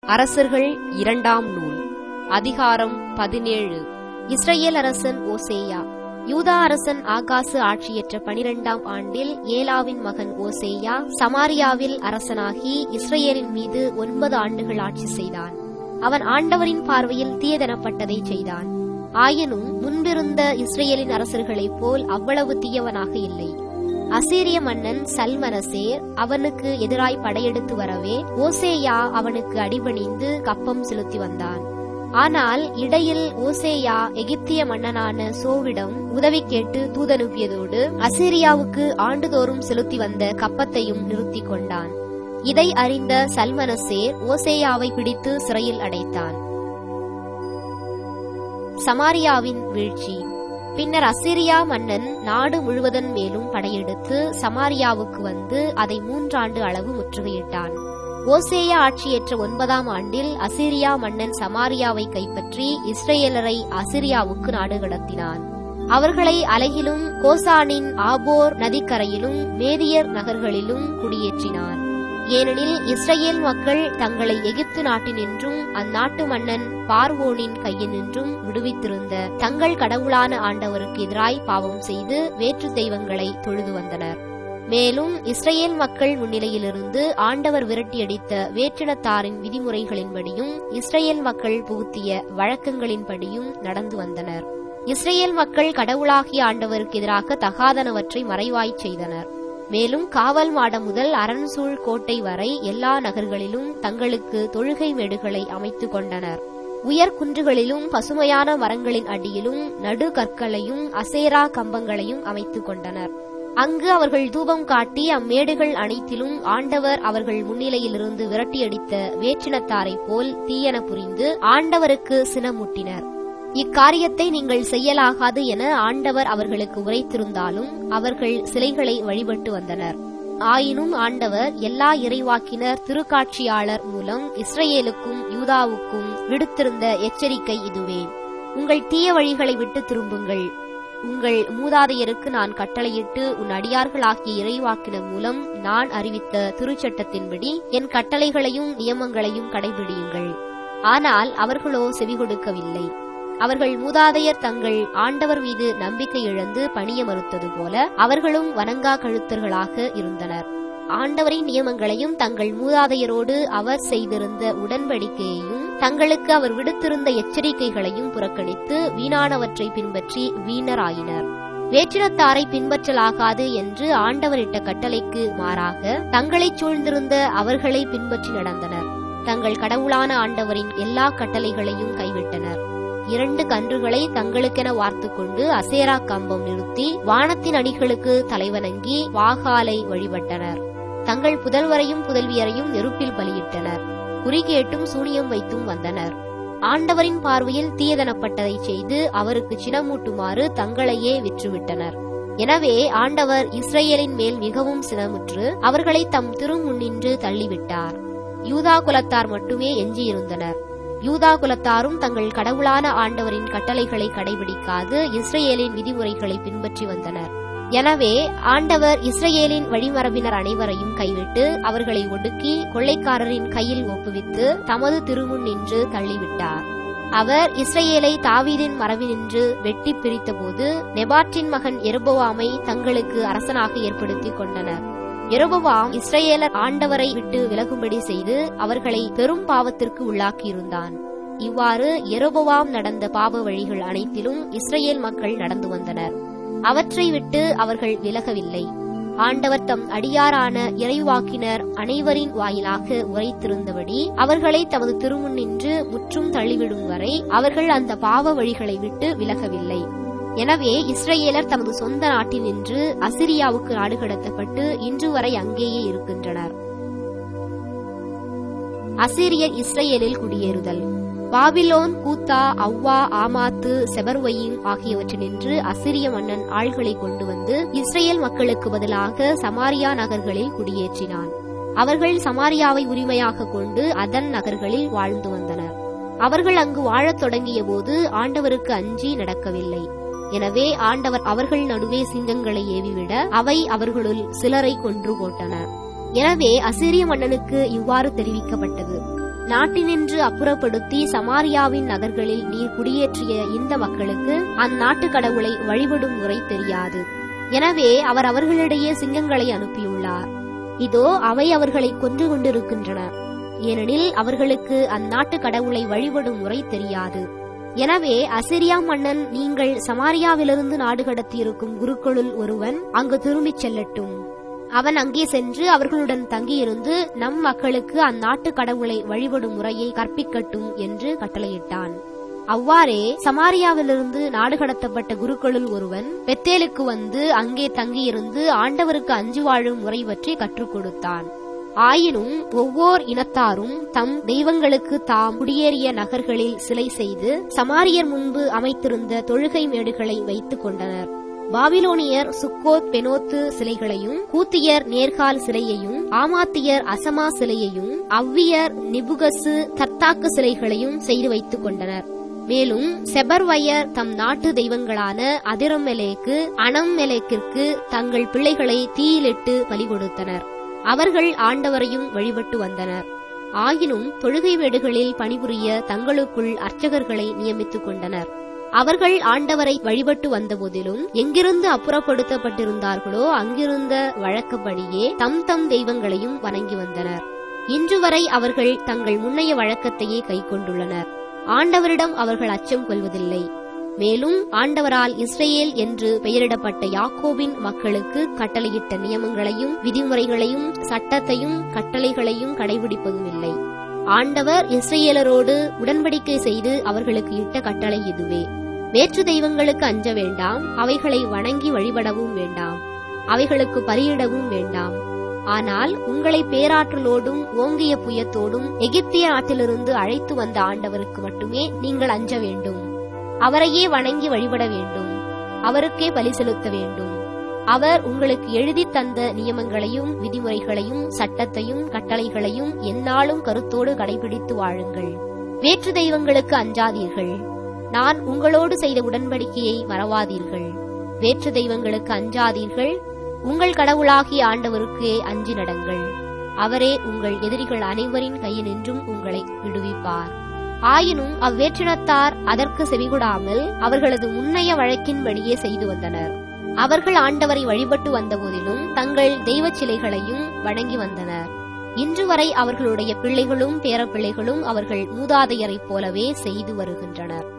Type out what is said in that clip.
அரசர்கள் இரண்டாம் நூல் அதிகாரம் பதினேழு இஸ்ரேல் அரசன் ஓசேயா யூதா அரசன் ஆகாசு ஆட்சியற்ற பனிரெண்டாம் ஆண்டில் ஏலாவின் மகன் ஓசேயா சமாரியாவில் அரசனாகி இஸ்ரேலின் மீது ஒன்பது ஆண்டுகள் ஆட்சி செய்தான் அவன் ஆண்டவரின் பார்வையில் தீயதெனப்பட்டதை செய்தான் ஆயினும் முன்பிருந்த இஸ்ரேலின் அரசர்களைப் போல் அவ்வளவு தீயவனாக இல்லை அசீரிய மன்னன் சல்மனசேர் அவனுக்கு எதிராய் படையெடுத்து வரவே ஓசேயா அவனுக்கு அடிபணிந்து கப்பம் செலுத்தி வந்தான் ஆனால் இடையில் ஓசேயா எகிப்திய மன்னனான சோவிடம் உதவி கேட்டு தூதனுப்பியதோடு அசீரியாவுக்கு ஆண்டுதோறும் செலுத்தி வந்த கப்பத்தையும் நிறுத்திக் கொண்டான் இதை அறிந்த சல்மனசேர் ஓசேயாவை பிடித்து சிறையில் அடைத்தான் சமாரியாவின் வீழ்ச்சி பின்னர் அசிரியா மன்னன் நாடு முழுவதன் மேலும் படையெடுத்து சமாரியாவுக்கு வந்து அதை மூன்றாண்டு அளவு முற்றுகையிட்டான் ஓசேயா ஆட்சியேற்ற ஒன்பதாம் ஆண்டில் அசிரியா மன்னன் சமாரியாவை கைப்பற்றி இஸ்ரேலரை அசிரியாவுக்கு நாடு கடத்தினான் அவர்களை அலகிலும் கோசானின் ஆபோர் நதிக்கரையிலும் மேதியர் நகர்களிலும் குடியேற்றினான் ஏனெனில் இஸ்ரேல் மக்கள் தங்களை எகிப்து நாட்டினின்றும் அந்நாட்டு மன்னன் பார்வோனின் கையினின்றும் விடுவித்திருந்த தங்கள் கடவுளான ஆண்டவருக்கு எதிராய் பாவம் செய்து வேற்று தெய்வங்களை தொழுது வந்தனர் மேலும் இஸ்ரேல் மக்கள் முன்னிலையிலிருந்து ஆண்டவர் விரட்டியடித்த வேற்றினத்தாரின் விதிமுறைகளின்படியும் இஸ்ரேல் மக்கள் புகுத்திய வழக்கங்களின்படியும் நடந்து வந்தனர் இஸ்ரேல் மக்கள் கடவுளாகிய ஆண்டவருக்கு எதிராக தகாதனவற்றை மறைவாய்ச் செய்தனர் மேலும் காவல் மாடம் முதல் அரண்சூழ் கோட்டை வரை எல்லா நகர்களிலும் தங்களுக்கு தொழுகை மேடுகளை அமைத்துக் கொண்டனர் உயர் குன்றுகளிலும் பசுமையான மரங்களின் அடியிலும் நடு கற்களையும் அசேரா கம்பங்களையும் அமைத்துக் கொண்டனர் அங்கு அவர்கள் தூபம் காட்டி அம்மேடுகள் அனைத்திலும் ஆண்டவர் அவர்கள் முன்னிலையிலிருந்து விரட்டியடித்த வேற்றினத்தாரைப் போல் தீயன புரிந்து ஆண்டவருக்கு சினமூட்டினர் இக்காரியத்தை நீங்கள் செய்யலாகாது என ஆண்டவர் அவர்களுக்கு உரைத்திருந்தாலும் அவர்கள் சிலைகளை வழிபட்டு வந்தனர் ஆயினும் ஆண்டவர் எல்லா இறைவாக்கினர் திருக்காட்சியாளர் மூலம் இஸ்ரேலுக்கும் யூதாவுக்கும் விடுத்திருந்த எச்சரிக்கை இதுவே உங்கள் தீய வழிகளை விட்டு திரும்புங்கள் உங்கள் மூதாதையருக்கு நான் கட்டளையிட்டு உன் அடியார்களாகிய இறைவாக்கினர் மூலம் நான் அறிவித்த திருச்சட்டத்தின்படி என் கட்டளைகளையும் நியமங்களையும் கடைபிடியுங்கள் ஆனால் அவர்களோ செவிகொடுக்கவில்லை அவர்கள் மூதாதையர் தங்கள் ஆண்டவர் மீது நம்பிக்கை இழந்து பணிய மறுத்தது போல அவர்களும் வணங்கா கழுத்தர்களாக இருந்தனர் ஆண்டவரின் நியமங்களையும் தங்கள் மூதாதையரோடு அவர் செய்திருந்த உடன்படிக்கையையும் தங்களுக்கு அவர் விடுத்திருந்த எச்சரிக்கைகளையும் புறக்கணித்து வீணானவற்றை பின்பற்றி வீணராயினர் வேற்றினத்தாரை பின்பற்றலாகாது என்று ஆண்டவரிட்ட கட்டளைக்கு மாறாக தங்களைச் சூழ்ந்திருந்த அவர்களை பின்பற்றி நடந்தனர் தங்கள் கடவுளான ஆண்டவரின் எல்லா கட்டளைகளையும் கைவிட்டனர் இரண்டு கன்றுகளை தங்களுக்கென வார்த்து கொண்டு அசேரா கம்பம் நிறுத்தி வானத்தின் அடிகளுக்கு தலைவணங்கி வாகாலை வழிபட்டனர் தங்கள் புதல்வரையும் புதல்வியரையும் நெருப்பில் பலியிட்டனர் குறிகேட்டும் சூனியம் வைத்தும் வந்தனர் ஆண்டவரின் பார்வையில் தீயதனப்பட்டதை செய்து அவருக்கு சினமூட்டுமாறு தங்களையே விற்றுவிட்டனர் எனவே ஆண்டவர் இஸ்ரேலின் மேல் மிகவும் சினமுற்று அவர்களை தம் திருமுன்னின்று தள்ளிவிட்டார் யூதா குலத்தார் மட்டுமே எஞ்சியிருந்தனர் யூதா குலத்தாரும் தங்கள் கடவுளான ஆண்டவரின் கட்டளைகளை கடைபிடிக்காது இஸ்ரேலின் விதிமுறைகளை பின்பற்றி வந்தனர் எனவே ஆண்டவர் இஸ்ரேலின் வழிமரபினர் அனைவரையும் கைவிட்டு அவர்களை ஒடுக்கி கொள்ளைக்காரரின் கையில் ஒப்புவித்து தமது திருமுன் நின்று தள்ளிவிட்டார் அவர் இஸ்ரேலை தாவீதின் மரபினின்று வெட்டி பிரித்தபோது நெபாற்றின் மகன் எருபவாமை தங்களுக்கு அரசனாக ஏற்படுத்திக் கொண்டனர் எரோபவாம் இஸ்ரேலர் ஆண்டவரை விட்டு விலகும்படி செய்து அவர்களை பெரும் பாவத்திற்கு உள்ளாக்கியிருந்தான் இவ்வாறு எரோபவாம் நடந்த பாவ வழிகள் அனைத்திலும் இஸ்ரேல் மக்கள் நடந்து வந்தனர் அவற்றை விட்டு அவர்கள் விலகவில்லை ஆண்டவர் தம் அடியாரான இறைவாக்கினர் அனைவரின் வாயிலாக உரைத்திருந்தபடி அவர்களை தமது திருமுன்னின்று முற்றும் தள்ளிவிடும் வரை அவர்கள் அந்த பாவ வழிகளை விட்டு விலகவில்லை எனவே இஸ்ரேலர் தமது சொந்த நாட்டில் நின்று அசிரியாவுக்கு நாடு கடத்தப்பட்டு இன்று வரை அங்கேயே இருக்கின்றனர் அசிரியர் இஸ்ரேலில் குடியேறுதல் பாபிலோன் கூத்தா அவ்வா ஆமாத்து செபர்வயிம் ஆகியவற்றினின்று அசிரிய மன்னன் ஆள்களை கொண்டு வந்து இஸ்ரேல் மக்களுக்கு பதிலாக சமாரியா நகர்களில் குடியேற்றினான் அவர்கள் சமாரியாவை உரிமையாக கொண்டு அதன் நகர்களில் வாழ்ந்து வந்தனர் அவர்கள் அங்கு வாழத் தொடங்கிய போது ஆண்டவருக்கு அஞ்சி நடக்கவில்லை எனவே ஆண்டவர் அவர்கள் நடுவே சிங்கங்களை ஏவிவிட அவை அவர்களுள் சிலரை கொன்று போட்டன எனவே அசிரிய மன்னனுக்கு இவ்வாறு தெரிவிக்கப்பட்டது நாட்டினின்று அப்புறப்படுத்தி சமாரியாவின் நகர்களில் நீர் குடியேற்றிய இந்த மக்களுக்கு அந்நாட்டு கடவுளை வழிபடும் முறை தெரியாது எனவே அவர் அவர்களிடையே சிங்கங்களை அனுப்பியுள்ளார் இதோ அவை அவர்களை கொன்று கொண்டிருக்கின்றன ஏனெனில் அவர்களுக்கு அந்நாட்டு கடவுளை வழிபடும் முறை தெரியாது எனவே அசிரியா மன்னன் நீங்கள் சமாரியாவிலிருந்து நாடு கடத்தியிருக்கும் குருக்களுள் ஒருவன் அங்கு திரும்பிச் செல்லட்டும் அவன் அங்கே சென்று அவர்களுடன் தங்கியிருந்து நம் மக்களுக்கு அந்நாட்டு கடவுளை வழிபடும் முறையை கற்பிக்கட்டும் என்று கட்டளையிட்டான் அவ்வாறே சமாரியாவிலிருந்து நாடு கடத்தப்பட்ட குருக்களுள் ஒருவன் பெத்தேலுக்கு வந்து அங்கே தங்கியிருந்து ஆண்டவருக்கு அஞ்சு வாழும் முறை பற்றி கற்றுக் கொடுத்தான் ஆயினும் ஒவ்வொரு இனத்தாரும் தம் தெய்வங்களுக்கு தாம் குடியேறிய நகர்களில் சிலை செய்து சமாரியர் முன்பு அமைத்திருந்த தொழுகை மேடுகளை வைத்துக் கொண்டனர் பாபிலோனியர் சுக்கோத் பெனோத்து சிலைகளையும் கூத்தியர் நேர்கால் சிலையையும் ஆமாத்தியர் அசமா சிலையையும் அவ்வியர் நிபுகசு தர்த்தாக்கு சிலைகளையும் செய்து வைத்துக் கொண்டனர் மேலும் செபர்வயர் தம் நாட்டு தெய்வங்களான அதிரமெலேக்கு அனம்மெலேக்கிற்கு தங்கள் பிள்ளைகளை தீயிலிட்டு பலி கொடுத்தனர் அவர்கள் ஆண்டவரையும் வழிபட்டு வந்தனர் ஆயினும் தொழுகை வீடுகளில் பணிபுரிய தங்களுக்குள் அர்ச்சகர்களை நியமித்துக் கொண்டனர் அவர்கள் ஆண்டவரை வழிபட்டு வந்தபோதிலும் எங்கிருந்து அப்புறப்படுத்தப்பட்டிருந்தார்களோ அங்கிருந்த வழக்கப்படியே தம் தம் தெய்வங்களையும் வணங்கி வந்தனர் இன்று வரை அவர்கள் தங்கள் முன்னைய வழக்கத்தையே கைக்கொண்டுள்ளனர் ஆண்டவரிடம் அவர்கள் அச்சம் கொள்வதில்லை மேலும் ஆண்டவரால் இஸ்ரேல் என்று பெயரிடப்பட்ட யாக்கோபின் மக்களுக்கு கட்டளையிட்ட நியமங்களையும் விதிமுறைகளையும் சட்டத்தையும் கட்டளைகளையும் கடைபிடிப்பதும் இல்லை ஆண்டவர் இஸ்ரேலரோடு உடன்படிக்கை செய்து அவர்களுக்கு இட்ட கட்டளை இதுவே வேற்று தெய்வங்களுக்கு அஞ்ச வேண்டாம் அவைகளை வணங்கி வழிபடவும் வேண்டாம் அவைகளுக்கு பலியிடவும் வேண்டாம் ஆனால் உங்களை பேராற்றலோடும் ஓங்கிய புயத்தோடும் எகிப்திய நாட்டிலிருந்து அழைத்து வந்த ஆண்டவருக்கு மட்டுமே நீங்கள் அஞ்ச வேண்டும் அவரையே வணங்கி வழிபட வேண்டும் அவருக்கே பலி செலுத்த வேண்டும் அவர் உங்களுக்கு எழுதி தந்த நியமங்களையும் விதிமுறைகளையும் சட்டத்தையும் கட்டளைகளையும் எந்நாளும் கருத்தோடு கடைபிடித்து வாழுங்கள் வேற்று தெய்வங்களுக்கு அஞ்சாதீர்கள் நான் உங்களோடு செய்த உடன்படிக்கையை மறவாதீர்கள் வேற்று தெய்வங்களுக்கு அஞ்சாதீர்கள் உங்கள் கடவுளாகிய ஆண்டவருக்கே அஞ்சி நடங்கள் அவரே உங்கள் எதிரிகள் அனைவரின் கையினின்றும் உங்களை விடுவிப்பார் ஆயினும் அவ்வேற்றினத்தார் அதற்கு செவிகொடாமல் அவர்களது முன்னைய வழக்கின்படியே செய்து வந்தனர் அவர்கள் ஆண்டவரை வழிபட்டு வந்தபோதிலும் தங்கள் தெய்வச் சிலைகளையும் வணங்கி வந்தனர் இன்று வரை அவர்களுடைய பிள்ளைகளும் பேரப்பிள்ளைகளும் அவர்கள் மூதாதையரைப் போலவே செய்து வருகின்றனர்